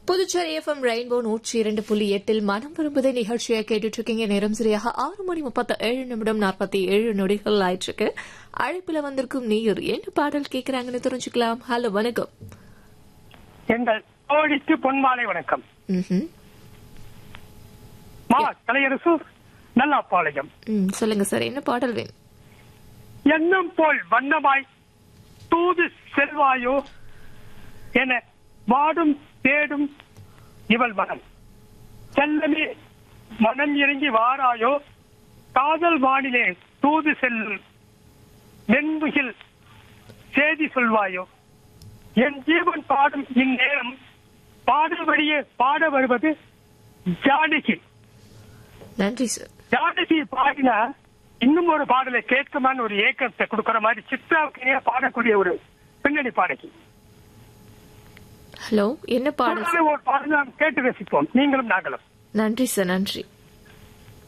Puducherry FM rainbow நூற்றி இரண்டு புள்ளி எட்டில் மனம் விரும்புதை நிகழ்ச்சியை கேட்டுட்டு இருக்கீங்க நேரம் சரியாக ஆறு மணி முப்பத்தி ஏழு நிமிடம் நாற்பத்தி ஏழு நொடிகள் ஆயிட்டிருக்கு அழைப்புல வந்திருக்கும் நீர் என்ன பாடல் கேட்கறாங்கன்னு தெரிஞ்சுக்கலாம் ஹலோ வணக்கம் எங்கள் தோழிக்கு பொன்மாலை வணக்கம் ம்ஹும். மா கலையரசு நல்லாப்பாளையம் ம், சொல்லுங்க சார் என்ன பாடல் வேணும் எண்ணம் போல் வண்ணமாய் தூது செல்வாயோ என வாடும் தேடும் இவள் மனம் செல்லமே மனம் இறங்கி வாராயோ காதல் வானிலே தூது செல்லும் வெண்முகில் செய்தி சொல்வாயோ என் ஜீவன் பாடும் இந்நேரம் பாடல் வழியே பாட வருவது ஜானகி நன்றி சார் ஜானகி பாடினா இன்னும் ஒரு பாடலை கேட்குமான்னு ஒரு ஏக்கத்தை கொடுக்கிற மாதிரி சித்ராவுக்கு இணையா பாடக்கூடிய ஒரு பின்னணி பாடகி ஹலோ என்ன பாடல் தொடர்ந்து ஒரு பாடல் நாம் கேட்டு ரசிப்போம் நீங்களும் நாங்களும் நன்றி சார் நன்றி